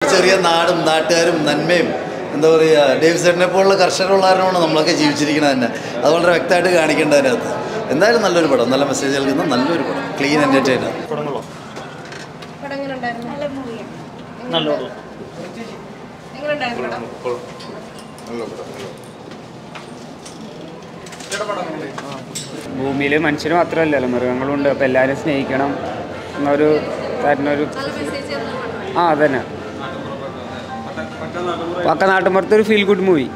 ചെറിയ നാടും നാട്ടുകാരും നന്മയും എന്താ പറയുക ഡേവിഡ് സെറ്റിനെ പോലുള്ള കർഷകരുള്ള കാരണമാണ് നമ്മളൊക്കെ ജീവിച്ചിരിക്കുന്നത് തന്നെ അത് വളരെ വ്യക്തമായിട്ട് കാണിക്കേണ്ട അതിനകത്ത് എന്തായാലും നല്ലൊരു പടം നല്ല മെസ്സേജ് നൽകുന്ന നല്ലൊരു പടം ക്ലീൻ എൻ്റർടൈനർ പടങ്ങളോ പടം എങ്ങനെ ഉണ്ടായിരുന്നു നല്ല മൂവിയാണ് നല്ല പടം എങ്ങനെ ഉണ്ടായിരുന്നു പടം ഭൂമിയിൽ മനുഷ്യർ മാത്രമല്ലല്ലോ മൃഗങ്ങളുണ്ട് അപ്പോൾ എല്ലാവരും സ്നേഹിക്കണം എന്നൊരു തരുന്നൊരു നല്ല മെസ്സേജ് ആ അതന്നെ പക്ക നാട്ടുമ്പുറത്ത് ഒരു ഫീൽ ഗുഡ് മൂവി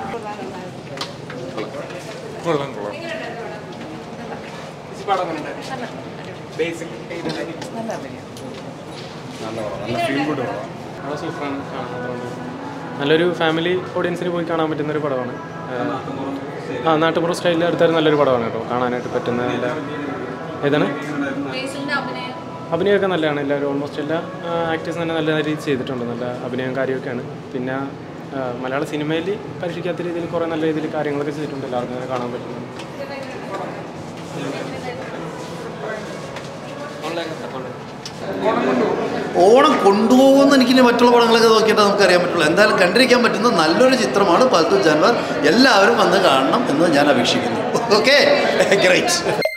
നല്ല സൂപ്പറാണ് കാണാൻ അതുകൊണ്ട് നല്ലൊരു ഫാമിലി ഓഡിയൻസിന് പോയി കാണാൻ പറ്റുന്ന ഒരു പടമാണ് ആ നാട്ടുപുറ സ്റ്റൈലിൽ എടുത്താൽ നല്ലൊരു പടമാണ് കേട്ടോ കാണാനായിട്ട് പറ്റുന്ന നല്ല ഏതാണ് ബേസിലിന്റെ അഭിനയം അഭിനയമൊക്കെ നല്ലതാണ് എല്ലാവരും ഓൾമോസ്റ്റ് എല്ലാ ആക്ടേഴ്സും തന്നെ നല്ല രീതിയിൽ ചെയ്തിട്ടുണ്ട് നല്ല അഭിനയം കാര്യമൊക്കെയാണ് പിന്നെ ആ, മലയാള സിനിമയിൽ പരീക്ഷിക്കാത്ത രീതിയിൽ കുറേ നല്ല രീതിയിൽ കാര്യങ്ങളൊക്കെ ചെയ്തിട്ടുണ്ട് എല്ലാവർക്കും അങ്ങനെ കാണാൻ പറ്റുന്നുണ്ട് ഓണം കൊണ്ടുപോകുമെന്ന് എനിക്കിനി മറ്റുള്ള പടങ്ങളൊക്കെ നോക്കിയിട്ട് നമുക്ക് അറിയാൻ പറ്റുള്ളൂ എന്തായാലും കണ്ടിരിക്കാൻ പറ്റുന്ന നല്ലൊരു ചിത്രമാണ് പൽത്തു ജാൻവർ എല്ലാവരും വന്ന് കാണണം എന്ന് ഞാൻ അപേക്ഷിക്കുന്നു ഓക്കെ ഗ്രേറ്റ്